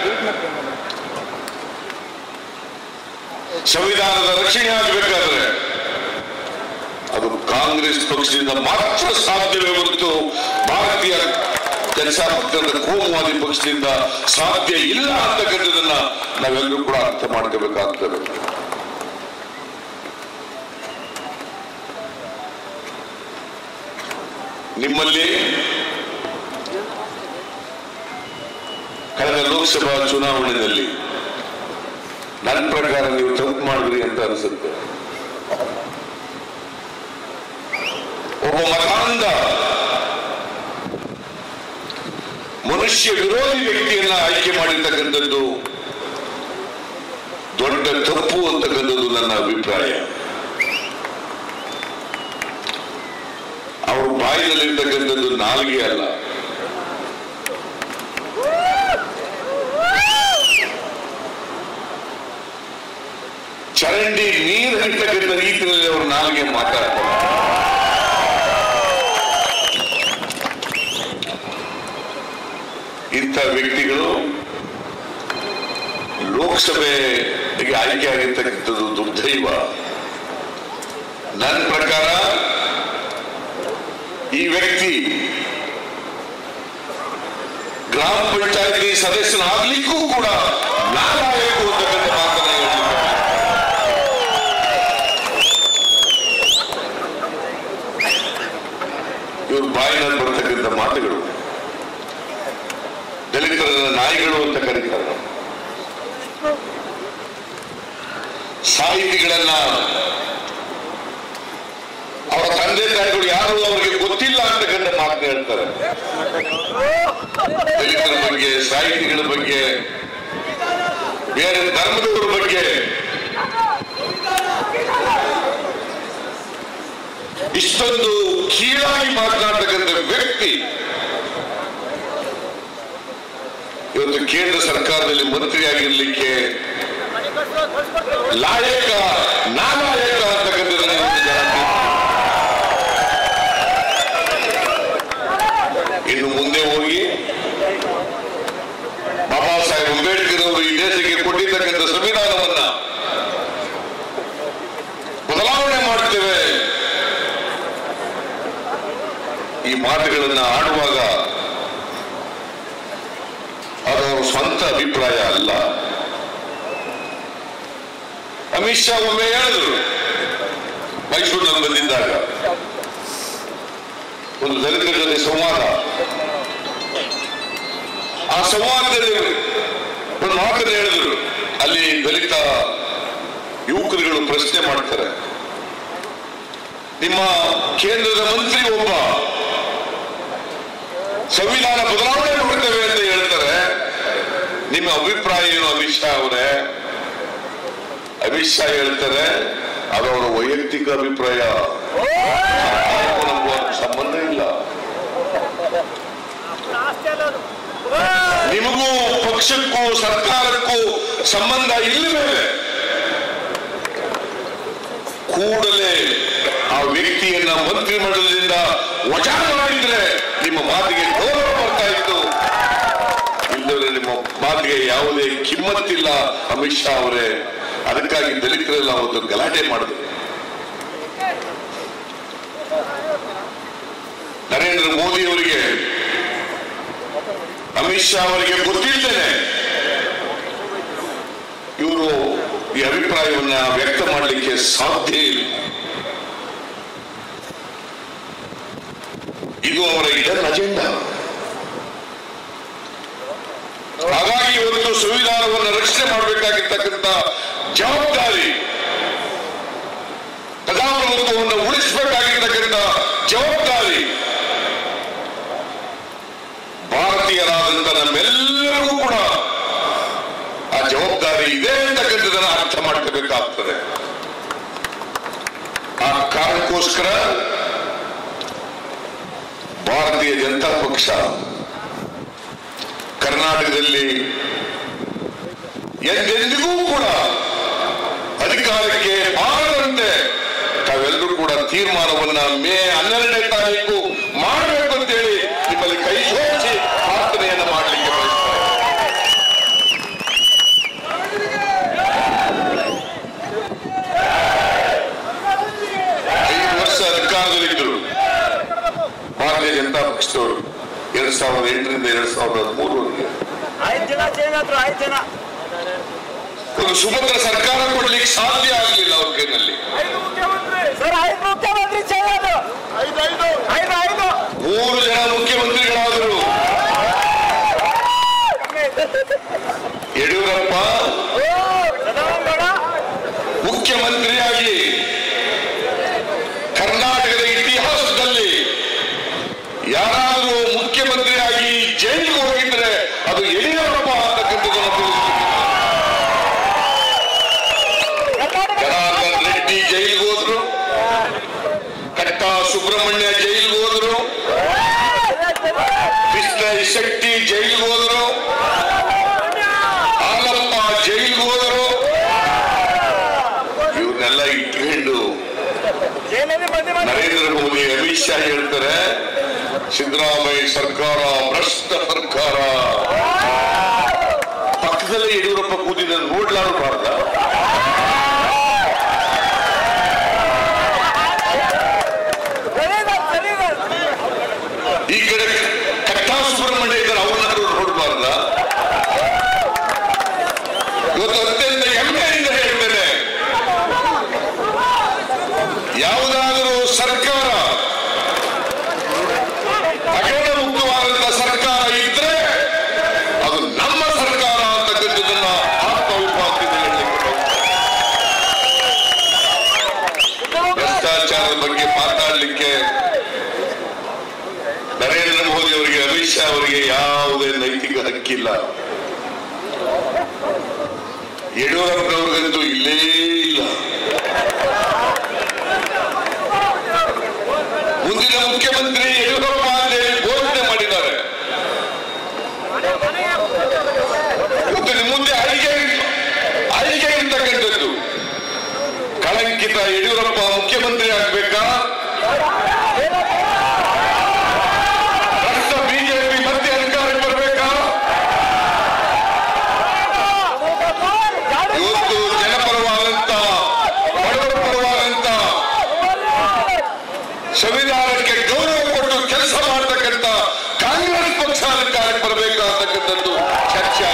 ಸಂವಿಧಾನದ ರಕ್ಷಣೆ ಆಗಬೇಕಾದ್ರೆ ಅದು ಕಾಂಗ್ರೆಸ್ ಪಕ್ಷದಿಂದ ಮಾತ್ರ ಸಾಧ್ಯವೇ ಹೊರತು ಭಾರತೀಯ ಜನತಾ ಪಕ್ಷದ ಕೋಮುವಾದಿ ಪಕ್ಷದಿಂದ ಸಾಧ್ಯ ಇಲ್ಲ ಅಂತಕ್ಕಂಥದನ್ನ ನಾವೆಲ್ಲರೂ ಕೂಡ ಅರ್ಥ ಮಾಡ್ಕೋಬೇಕಾಗ್ತದೆ ನಿಮ್ಮಲ್ಲಿ ಕಳೆದ ಲೋಕಸಭಾ ಚುನಾವಣೆಯಲ್ಲಿ ನನ್ನ ಪ್ರಕಾರ ನೀವು ತಪ್ಪು ಮಾಡಿದ್ರಿ ಅಂತ ಅನಿಸುತ್ತೆ ಒಬ್ಬ ಮತಾಂಧ ಮನುಷ್ಯ ವಿರೋಧಿ ವ್ಯಕ್ತಿಯನ್ನ ಆಯ್ಕೆ ಮಾಡಿರ್ತಕ್ಕಂಥದ್ದು ದೊಡ್ಡ ತಪ್ಪು ಅಂತಕ್ಕಂಥದ್ದು ನನ್ನ ಅಭಿಪ್ರಾಯ ಅವ್ರ ಬಾಯಿನಲ್ಲಿರ್ತಕ್ಕಂಥದ್ದು ನಾಲ್ಗೆ ಅಲ್ಲ ಚರಂಡಿ ನೀರು ಹರಿತಕ್ಕಂಥ ರೀತಿಯಲ್ಲಿ ಅವರು ನಾಲ್ಗೆ ಮಾತಾಡ್ತಾರೆ ಇಂಥ ವ್ಯಕ್ತಿಗಳು ಲೋಕಸಭೆಗೆ ಆಯ್ಕೆ ಆಗಿರ್ತಕ್ಕಂಥದ್ದು ದುರ್ದೈವ ನನ್ನ ಪ್ರಕಾರ ಈ ವ್ಯಕ್ತಿ ಗ್ರಾಮ ಪಂಚಾಯತಿ ಸದಸ್ಯನಾಗ್ಲಿಕ್ಕೂ ಕೂಡ ನಾಲಾಯಕು ಅಂತಕ್ಕಂಥ ಮಾತನ್ನ ಹೇಳಿದ್ದಾರೆ ಇವ್ರ ಬಾಯಿನಲ್ಲಿ ಬರ್ತಕ್ಕಂಥ ಮಾತುಗಳು ದಲಿತರ ನಾಯಿಗಳು ಅಂತ ಕರೀತಾರೆ ಸಾಹಿತಿಗಳನ್ನ ಅವರ ತಂದೆ ತಾಯಿಗಳು ಯಾರು ಅವರಿಗೆ ಗೊತ್ತಿಲ್ಲ ಅಂತಕ್ಕಂಥ ಮಾತು ಹೇಳ್ತಾರೆ ದಲಿತರ ಬಗ್ಗೆ ಸಾಹಿತಿಗಳ ಬಗ್ಗೆ ಬೇರೆ ಧರ್ಮದವರ ಬಗ್ಗೆ ಇಷ್ಟೊಂದು ಕೀಳಾಗಿ ಮಾತನಾಡ್ತಕ್ಕಂಥ ವ್ಯಕ್ತಿ ಇವತ್ತು ಕೇಂದ್ರ ಸರ್ಕಾರದಲ್ಲಿ ಮಂತ್ರಿಯಾಗಿರ್ಲಿಕ್ಕೆ ಲಾಯಕ ನಾಲಾಯಕ ಅಂತಕ್ಕಂಥದ್ದನ್ನ ಇವತ್ತು ಜನ ತಿಳ್ಕೊಂಡಿದ್ದಾರೆ. ಇನ್ನು ಮುಂದೆ ಹೋಗಿ ಬಾಬಾ ಸಾಹೇಬ್ ಅಂಬೇಡ್ಕರ್ ಅವರು ಈ ದೇಶಕ್ಕೆ ಕೊಟ್ಟಿರ್ತಕ್ಕಂಥ ಸಂವಿಧಾನವನ್ನ ಬದಲಾವಣೆ ಮಾಡ್ತೇವೆ ಈ ಮಾತುಗಳನ್ನ ಆಡುವಾಗ ಅದು ಅವರ ಸ್ವಂತ ಅಭಿಪ್ರಾಯ ಅಲ್ಲ ಅಮಿತ್ ಶಾ ಒಮ್ಮೆ ಹೇಳಿದ್ರು ಮೈಸೂರಿನಲ್ಲಿ ಬಂದಿದ್ದಾಗ ಒಂದು ದಲಿತರ ಜೊತೆ ಸಂವಾದ ಆ ಸಂವಾದದಲ್ಲಿ ಒಂದು ಮಾತನ್ನು ಹೇಳಿದ್ರು ಅಲ್ಲಿ ದಲಿತ ಯುವಕರುಗಳು ಪ್ರಶ್ನೆ ಮಾಡ್ತಾರೆ ನಿಮ್ಮ ಕೇಂದ್ರದ ಮಂತ್ರಿ ಒಬ್ಬ ಸಂವಿಧಾನ ಬದಲಾವಣೆ ಮಾಡ್ತೇವೆ ಅಂತ ಹೇಳ್ತಾರೆ ನಿಮ್ಮ ಅಭಿಪ್ರಾಯ ಏನು ಅಮಿತ್ ಶಾ ಅವರೇ ಅಮಿತ್ ಶಾ ಹೇಳ್ತಾರೆ ಅದು ಅವರ ವೈಯಕ್ತಿಕ ಅಭಿಪ್ರಾಯ ನಮಗೂ ಅದಕ್ಕೆ ಸಂಬಂಧ ಇಲ್ಲ ನಿಮಗೂ ಪಕ್ಷಕ್ಕೂ ಸರ್ಕಾರಕ್ಕೂ ಸಂಬಂಧ ಇಲ್ಲವೇ ಕೂಡಲೇ ಆ ವ್ಯಕ್ತಿಯನ್ನ ಮಂತ್ರಿಮಂಡಲದಿಂದ ವಜಾ ಮಾಡಿದ್ರೆ ನಿಮ್ಮ ಮಾತಿಗೆ ಗೌರವ ಬರ್ತಾ ಇತ್ತು ಇಲ್ಲದ್ರೆ ನಿಮ್ಮ ಮಾತಿಗೆ ಯಾವುದೇ ಕಿಮ್ಮತ್ತಿಲ್ಲ ಅಮಿತ್ ಶಾ ಅವರೇ ಅದಕ್ಕಾಗಿ ದಲಿತರೆಲ್ಲ ಅವತ್ತು ಗಲಾಟೆ ಮಾಡಿದ್ರು ನರೇಂದ್ರ ಮೋದಿ ಅವರಿಗೆ ಅಮಿತ್ ಶಾ ಅವರಿಗೆ ಗೊತ್ತಿಲ್ಲದೇನೆ ಇವರು ಈ ಅಭಿಪ್ರಾಯವನ್ನ ವ್ಯಕ್ತ ಮಾಡಲಿಕ್ಕೆ ಸಾಧ್ಯ ಇಲ್ಲ ಇದು ಅವರ ಇದನ್ ಅಜೆಂಡಾ ಹಾಗಾಗಿ ಇವತ್ತು ಸಂವಿಧಾನವನ್ನು ರಕ್ಷಣೆ ಮಾಡಬೇಕಾಗಿರ್ತಕ್ಕಂಥ ಜವಾಬ್ದಾರಿ ಪ್ರಜಾಪ್ರಭುತ್ವವನ್ನು ಉಳಿಸಬೇಕಾಗಿರ್ತಕ್ಕಂಥ ಜವಾಬ್ದಾರಿ ಭಾರತೀಯರಾದಂತ ನಮ್ಮೆಲ್ಲರಿಗೂ ಕೂಡ ಆ ಜವಾಬ್ದಾರಿ ಇದೆ ಅಂತಕ್ಕಂಥದನ್ನ ಅರ್ಥ ಮಾಡ್ಕೋಬೇಕಾಗ್ತದೆ ಆ ಕಾರಣಕ್ಕೋಸ್ಕರ ಭಾರತೀಯ ಜನತಾ ಪಕ್ಷ ಕರ್ನಾಟಕದಲ್ಲಿ ಎಂದೆಂದಿಗೂ ಕೂಡ ಅಧಿಕಾರಕ್ಕೆ ಬಾರದಂತೆ ತಾವೆಲ್ಲರೂ ಕೂಡ ತೀರ್ಮಾನವನ್ನ ಮೇ ಹನ್ನೆರಡನೇ ತಾರೀಕು ಮಾಡಬೇಕು ಅಂತೇಳಿ ನಿಮ್ಮಲ್ಲಿ ಕೈ ಜೋಡಿಸಿ ಪ್ರಾರ್ಥನೆಯನ್ನ ಮಾಡಲಿಕ್ಕೆ ಬಯಸ್ತಾರೆ ಐದು ವರ್ಷ ಅಧಿಕಾರದಲ್ಲಿದ್ದರು ಭಾರತೀಯ ಜನತಾ ಪಕ್ಷದವರು ಎರಡ್ ಸಾವಿರದ ಎಂಟರಿಂದ ಎರಡ್ ಸಾವಿರದ ಹದಿಮೂರವರೆಗೆ ಐದು ಜನ ಚೇಂಜ್ ಆದ್ರು ಐದು ಜನ ಒಂದು ಸುಭದ್ರ ಸರ್ಕಾರ ಕೊಡ್ಲಿಕ್ಕೆ ಸಾಧ್ಯ ಆಗಲಿಲ್ಲ ಅವ್ರ ಕೈನಲ್ಲಿ ಸರ್ ಐದು ಮುಖ್ಯಮಂತ್ರಿ ಚೇಂಜ್ ಆದ್ರು ಐದು ಐದು ಐದು ಐದು ಮೂರು ಜನ ಮುಖ್ಯಮಂತ್ರಿಗಳಾದರು ಯಡಿಯೂರಪ್ಪ ಸದಾನಂದಗೌಡ ಮುಖ್ಯಮಂತ್ರಿಯಾಗಿ ಕರ್ನಾಟಕದ ಇತಿಹಾಸದಲ್ಲಿ ಯಾರಾದರೂ ಮುಖ್ಯಮಂತ್ರಿಯಾಗಿ ಜೈಲಿಗೆ ಹೋಗಿದ್ರೆ ಅದು ಯಡಿಯೂರಪ್ಪ ಅಂತಕ್ಕಂಥದ್ದನ್ನು ತಿಳಿಸ್ತೀನಿ ಕರ್ನಾಟಕ ಜನಾರ್ದನ್ ರೆಡ್ಡಿ ಜೈಲಿಗೆ ಹೋದ್ರು ಕಟ್ಟ ಸುಬ್ರಹ್ಮಣ್ಯ ಜೈಲಿಗೆ ಹೋದ್ರು ಕೃಷ್ಣ ಶೆಟ್ಟಿ ಜೈಲಿಗೆ ಹೋದರು ಹಾಲಪ್ಪ ಜೈಲಿಗೆ ಹೋದರು ಇವ್ರನ್ನೆಲ್ಲ ಇಟ್ಕೊಂಡು ಜೈಲಲ್ಲಿ ಬಂದಿ ಮಾಡಿ ನರೇಂದ್ರ ಮೋದಿ ಅಮಿತ್ ಶಾ ಹೇಳ್ತಾರೆ ಸಿದ್ದರಾಮಯ್ಯ ಸರ್ಕಾರ ಭ್ರಷ್ಟ ಸರ್ಕಾರ ಪಕ್ಕದಲ್ಲೇ ಯಡಿಯೂರಪ್ಪ ಕೂತಿದ್ದ ನೋಡ್ಲಾರಬಾರ್ದ ಸರಿನಾ ಸರಿನಾ ಈ ಕಡೆ ಕಟ್ಟಾ ಸುಬ್ರಹ್ಮಣ್ಯ ಇದ್ದಾರೆ ಅವ್ರನ್ನಾರು ನೋಡಬಾರ್ದ ಇವತ್ತು ಅತ್ಯಂತ ಹೆಮ್ಮೆಯಿಂದ ಹೇಳ್ತೇನೆ ಯಾವುದಾದರೂ ಸರ್ಕಾರ ಹಗರಣ ಮುಕ್ತವಾದಂತ ಸರ್ಕಾರ ಇದ್ರೆ ಅದು ನಮ್ಮ ಸರ್ಕಾರ ಅಂತಕ್ಕಂಥದ್ದನ್ನ ಆತ್ಮವಿಶ್ವಾಸದಿಂದ ಹೇಳಲಿಕ್ಕೆ ಭ್ರಷ್ಟಾಚಾರದ ಬಗ್ಗೆ ಮಾತಾಡಲಿಕ್ಕೆ ನರೇಂದ್ರ ಮೋದಿ ಅವರಿಗೆ ಅಮಿತ್ ಶಾ ಅವರಿಗೆ ಯಾವುದೇ ನೈತಿಕ ಹಕ್ಕಿಲ್ಲ ಯಡಿಯೂರಪ್ಪನವ್ರಿಗಂತೂ ಇಲ್ಲೇ ಇಲ್ಲ ಮುಂದಿನ ಮುಖ್ಯಮಂತ್ರಿ ಯಡಿಯೂರಪ್ಪ ಅಂತ ಹೇಳಿ ಘೋಷಣೆ ಮಾಡಿದ್ದಾರೆ ಇವತ್ತು ನಿಮ್ಮ ಮುಂದೆ ಅಳಿಗೆ ಅಳಿಗೆ ಇರ್ತಕ್ಕಂಥದ್ದು ಕಳಂಕಿತ ಯಡಿಯೂರಪ್ಪ ಮುಖ್ಯಮಂತ್ರಿ ಆಗ್ಬೇಕಾ ಭ್ರಷ್ಟ ಬಿಜೆಪಿ ಮತ್ತೆ ಅಧಿಕಾರಕ್ಕೆ ಬರ್ಬೇಕಾ ಇವತ್ತು ಜನಪರವಾದಂತ ಬಡವರ ಪರವಾದಂತ ಸಂವಿಧಾನಕ್ಕೆ ಗೌರವ ಕೊಟ್ಟು ಕೆಲಸ ಮಾಡತಕ್ಕಂತ ಕಾಂಗ್ರೆಸ್ ಪಕ್ಷ ಅಧಿಕಾರಕ್ಕೆ ಬರಬೇಕು ಅಂತಕ್ಕಂಥದ್ದು ಚರ್ಚೆ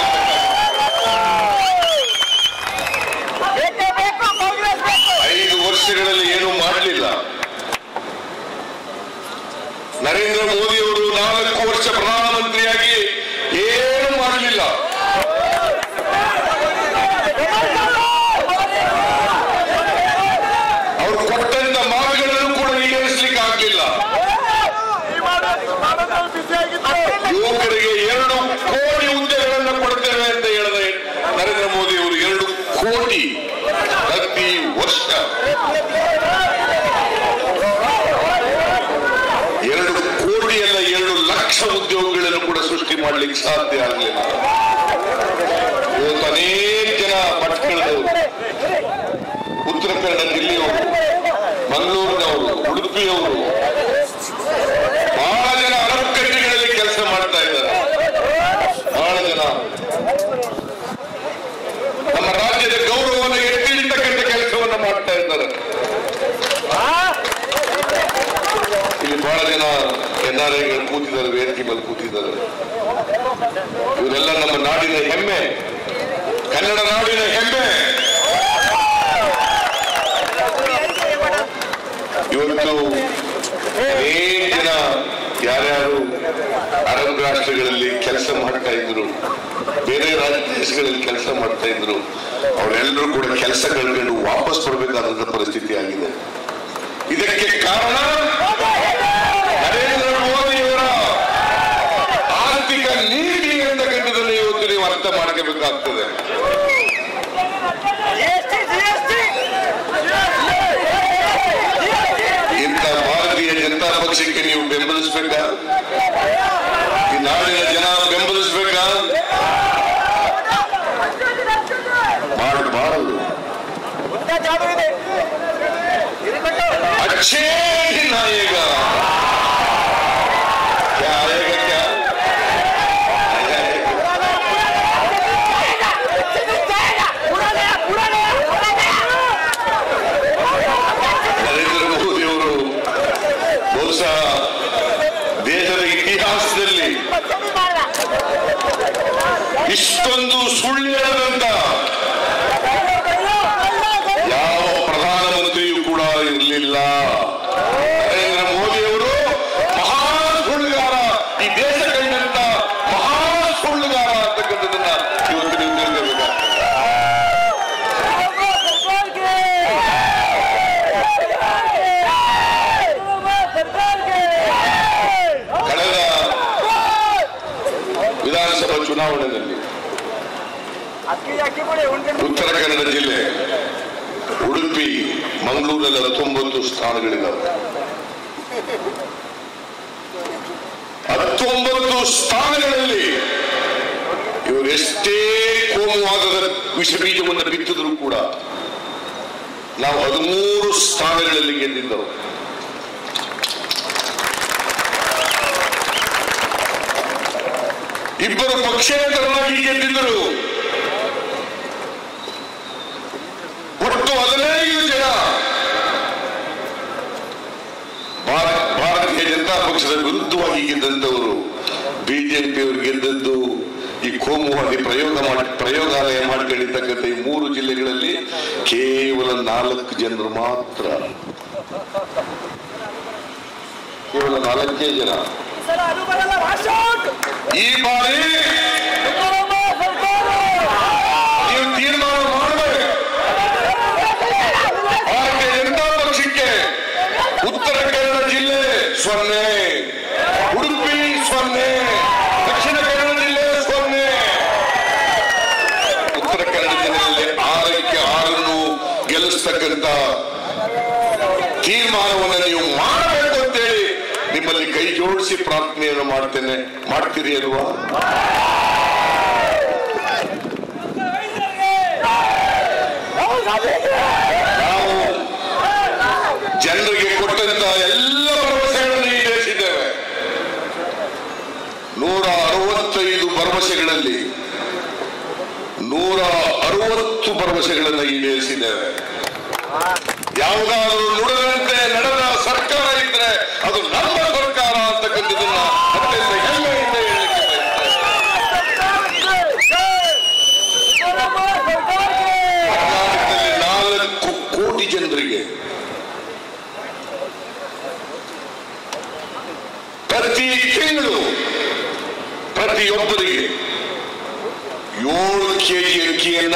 ಆಗ್ತಕ್ಕಂಥದ್ದು. ಬೇಕೇ ಬೇಕು ಕಾಂಗ್ರೆಸ್ ಬೇಕು ಐದು ವರ್ಷಗಳಲ್ಲಿ ಏನು ಮಾಡಲಿಲ್ಲ ನರೇಂದ್ರ ಮೋದಿ ಅವರು ನಾಲ್ಕು ವರ್ಷ ಪ್ರಧಾನಮಂತ್ರಿಯಾಗಿ ಏನು ಮಾಡಲಿಲ್ಲ ಅವರು ಕೊಟ್ಟಂತ ಮಾತುಗಳನ್ನು ಕೂಡ ಈಡೇರಿಸಲಿಕ್ಕೆ ಆಗಲಿಲ್ಲ ಯುವಕರಿಗೆ ಎರಡು ಕೋಟಿ ಹುದ್ದೆಗಳನ್ನು ಕೊಡ್ತೇವೆ ಅಂತ ಹೇಳಿದ ನರೇಂದ್ರ ಮೋದಿ ಅವರು ಎರಡು ಕೋಟಿ ಪ್ರತಿ ವರ್ಷ ಎರಡು ಕೋಟಿ ಅಲ್ಲ ಎರಡು ಲಕ್ಷ ಉದ್ಯೋಗಗಳನ್ನು ಕೂಡ ಸೃಷ್ಟಿ ಮಾಡಲಿಕ್ಕೆ ಸಾಧ್ಯ ಆಗಲಿಲ್ಲ ಇವತ್ತು ಅನೇಕ ಜನ ಭಟ್ಕಳದವರು ಉತ್ತರ ಕನ್ನಡ ಜಿಲ್ಲೆಯವರು ಮಂಗಳೂರಿನವರು ಉಡುಪಿಯವರು ಬಹಳ ಜನ ಅರಬಕಟ್ಟೆಗಳಲ್ಲಿ ಕೆಲಸ ಮಾಡ್ತಾ ಇದ್ದಾರೆ ಬಹಳ ಜನ ನಮ್ಮ ರಾಜ್ಯದ ಗೌರವವನ್ನು ಎತ್ತಿಡಿತಕ್ಕಂಥ ಕೆಲಸವನ್ನು ಮಾಡ್ತಾ ಇದ್ದಾರೆ ಇಲ್ಲಿ ಬಹಳ ಜನ ಎನ್ ಆರ್ ಐಗಳು ಕೂತಿದ್ದಾರೆ ವೇದಿಕೆ ಮೇಲೆ ಕೂತಿದ್ದಾರೆ ಇವರೆಲ್ಲ ನಮ್ಮ ನಾಡಿನ ಹೆಮ್ಮೆ ಕನ್ನಡ ನಾಡಿನ ಹೆಮ್ಮೆ ಇವತ್ತು ಅನೇಕ ಜನ ಯಾರ್ಯಾರು ಅರಬ್ ರಾಷ್ಟ್ರಗಳಲ್ಲಿ ಕೆಲಸ ಮಾಡ್ತಾ ಇದ್ರು ಬೇರೆ ರಾಜ್ಯ ದೇಶಗಳಲ್ಲಿ ಕೆಲಸ ಮಾಡ್ತಾ ಇದ್ರು ಅವರೆಲ್ಲರೂ ಕೂಡ ಕೆಲಸ ಕಳ್ಕೊಂಡು ವಾಪಸ್ ಬರಬೇಕಾದಂತ ಪರಿಸ್ಥಿತಿ ಆಗಿದೆ ಇದಕ್ಕೆ ಕಾರಣ ನರೇಂದ್ರ ಮೋದಿಯವರ ಆರ್ಥಿಕ ನೀತಿ ಅಂತಕ್ಕಂಥದ್ದನ್ನು ಇವತ್ತು ನೀವು ಅರ್ಥ ಮಾಡ್ಕೋಬೇಕಾಗ್ತದೆ ಜಿಎಸ್ಟಿ ಜಿಎಸ್ಟಿ ಇಂಥ ಭಾರತೀಯ ಜನತಾ ಪಕ್ಷಕ್ಕೆ ನೀವು ಬೆಂಬಲಿಸಬೇಕಾ ಈ ನಾಡಿನ ಜನ ಬೆಂಬಲಿಸಬೇಕಾ ಮಾಡಬಾರದು ಜಾದು ಇದೆ ಹಿರಿಕೊಟ್ಟು अच्छे दिन आएगा क्या आएगा क्या ನರೇಂದ್ರ ಮೋದಿ ಅವರು ಬಹುಶಃ ದೇಶದ ಇತಿಹಾಸದಲ್ಲಿ ಇಷ್ಟೊಂದು ಸುಳ್ಳು ಹೇಳದಂತ ಯಾವ ಪ್ರಧಾನಮಂತ್ರಿಯೂ ಕೂಡ ಇರಲಿಲ್ಲ ನರೇಂದ್ರ ಮೋದಿ ಅವರು ಮಹಾ ಸುಳ್ಳುಗಾರ ಈ ದೇಶ ಕಂಡಂತ ಮಹಾ ಸುಳ್ಳುಗಾರ ಅಂತಕ್ಕಂಥದ್ದನ್ನ ಇವತ್ತು ನೀವು ತಿಳಿದಿರಬೇಕಾಗ್ತದೆ ಕಳೆದ ವಿಧಾನಸಭಾ ಚುನಾವಣೆಯಲ್ಲಿ ಅಕ್ಕಿ ಅಕ್ಕಿ ಕೊಡಿ ಉಂಟು ಉತ್ತರ ಕನ್ನಡ ಜಿಲ್ಲೆ ಉಡುಪಿ ಮಂಗಳೂರಲ್ಲಿ ಹತ್ತೊಂಬತ್ತು ಸ್ಥಾನಗಳಿದ್ದಾವೆ ಹತ್ತೊಂಬತ್ತು ಸ್ಥಾನಗಳಲ್ಲಿ ಇವರು ಎಷ್ಟೇ ಕೋಮುವಾದದ ವಿಷ ಬೀಜವನ್ನು ಬಿತ್ತಿದ್ರು ಕೂಡ ನಾವು ಹದಿಮೂರು ಸ್ಥಾನಗಳಲ್ಲಿ ಗೆದ್ದಿದ್ದವು ಇಬ್ಬರು ಪಕ್ಷೇತರವಾಗಿ ಗೆದ್ದಿದ್ದರು ಒಟ್ಟು ಹದಿನೈದು ಜನ ಭಾರ- ಭಾರತೀಯ ಜನತಾ ಪಕ್ಷದ ವಿರುದ್ಧವಾಗಿ ಗೆದ್ದಂತವರು ಬಿಜೆಪಿಯವರು ಗೆದ್ದದ್ದು ಈ ಕೋಮುವಾದಿ ಪ್ರಯೋಗ ಮಾಡಿ ಪ್ರಯೋಗಾಲಯ ಮಾಡ್ಕೊಂಡಿರ್ತಕ್ಕಂಥ ಈ ಮೂರು ಜಿಲ್ಲೆಗಳಲ್ಲಿ ಕೇವಲ ನಾಲ್ಕು ಜನರು ಮಾತ್ರ ಕೇವಲ ನಾಲ್ಕೇ ಜನ ಸರ್ ಅದು ಬರಲ್ಲ ಅಶೋಕ್ ಈ ಬಾರಿ ಸಿದ್ದರಾಮ ಸರ್ಕಾರ ನೀವು ತೀರ್ಮಾನ ಮಾಡಬೇಕು ಭಾರತೀಯ ಜನತಾ ಪಕ್ಷಕ್ಕೆ ಉತ್ತರ ಕನ್ನಡ ಜಿಲ್ಲೆ ಸೊನ್ನೆ ಉಡುಪಿ ಸೊನ್ನೆ ದಕ್ಷಿಣ ಕನ್ನಡ ಜಿಲ್ಲೆ ಸೊನ್ನೆ ಉತ್ತರ ಕನ್ನಡ ಜಿಲ್ಲೆಯಲ್ಲಿ ಆರಕ್ಕೆ ಆರನ್ನು ಗೆಲ್ಲಿಸ್ತಕ್ಕಂಥ ತೀರ್ಮಾನವನ್ನು ನೀವು ಮಾಡಬೇಕು ಅಂತೇಳಿ ನಿಮ್ಮಲ್ಲಿ ಕೈ ಜೋಡಿಸಿ ಪ್ರಾರ್ಥನೆಯನ್ನು ಮಾಡ್ತೇನೆ ಮಾಡ್ತೀರಿ ಅಲ್ವಾ ನಾವು ಜನರಿಗೆ ಕೊಟ್ಟಂತ ಎಲ್ಲ ಭರವಸೆಗಳನ್ನು ಈಡೇರಿಸಿದ್ದೇವೆ ನೂರ ಅರವತ್ತೈದು ಭರವಸೆಗಳಲ್ಲಿ ನೂರ ಅರವತ್ತು ಭರವಸೆಗಳನ್ನು ಈಡೇರಿಸಿದ್ದೇವೆ ಯಾವುದಾದರೂ ನುಡಿದಂತೆ ನಡೆದ ಸರ್ಕಾರ ಇದ್ರೆ ಅದು ನಮ್ಮ ಸರ್ಕಾರ ಅಂತಕ್ಕಂಥದ್ದನ್ನ ಅತ್ಯಂತ ಹೆಮ್ಮೆಯಿಂದ ಹೇಳಲಿಕ್ಕೆ ಬಯಸ್ತೇನೆ. ಸಿದ್ದರಾಮ ಸರ್ಕಾರಕ್ಕೆ ಕರ್ನಾಟಕದಲ್ಲಿ ನಾಲ್ಕು ಕೋಟಿ ಜನರಿಗೆ ಪ್ರತಿ ತಿಂಗಳು ಪ್ರತಿಯೊಬ್ಬರಿಗೆ ಏಳು ಕೆಜಿ ಅಕ್ಕಿಯನ್ನ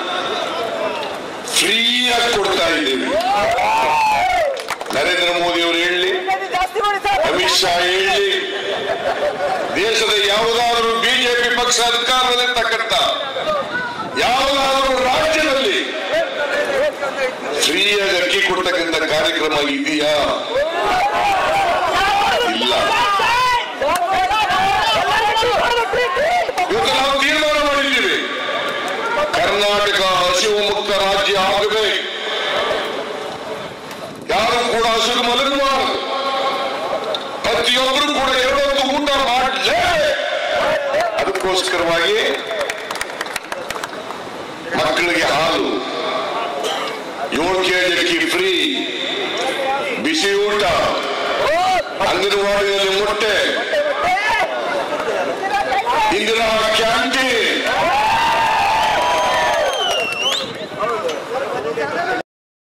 ಫ್ರೀಯಾಗಿ ಕೊಡ್ತಾ ಇದ್ದೇವೆ ನರೇಂದ್ರ ಮೋದಿ ಅವರು ಹೇಳಿ ಬೆಲೆ ಜಾಸ್ತಿ ಮಾಡಿ ಸರ್ ಅಮಿತ್ ಶಾ ಹೇಳಿ ದೇಶದ ಯಾವುದಾದರೂ ಬಿಜೆಪಿ ಪಕ್ಷ ಅಧಿಕಾರದಲ್ಲಿರ್ತಕ್ಕಂಥ ಯಾವುದಾದರೂ ರಾಜ್ಯದಲ್ಲಿ ಫ್ರೀಯಾಗಿ ಅಕ್ಕಿ ಕೊಡ್ತಕ್ಕಂಥ ಕಾರ್ಯಕ್ರಮ ಇದೆಯಾ ಇಲ್ಲ ಇವತ್ತು ನಾವು ತೀರ್ಮಾನ ಮಾಡಿದ್ದೀವಿ ಕರ್ನಾಟಕ ಹಸಿವು ಮುಕ್ತ ರಾಜ್ಯ ಆಗಬೇಕು ಯಾರು ಕೂಡ ಹಸಿರು ಮಲಗಬಾರದು ಪ್ರತಿಯೊಬ್ಬರು ಕೂಡ ಎರಡೊಂದು ಊಟ ಮಾಡಲೇ ಅದಕ್ಕೋಸ್ಕರವಾಗಿ ಮಕ್ಕಳಿಗೆ ಹಾಲು ಏಳು ಕೆಜಿ ಅಕ್ಕಿ ಫ್ರೀ ಬಿಸಿ ಊಟ ಅಂಗನವಾಡಿಯಲ್ಲಿ ಮೊಟ್ಟೆ ಇಂದಿರಾ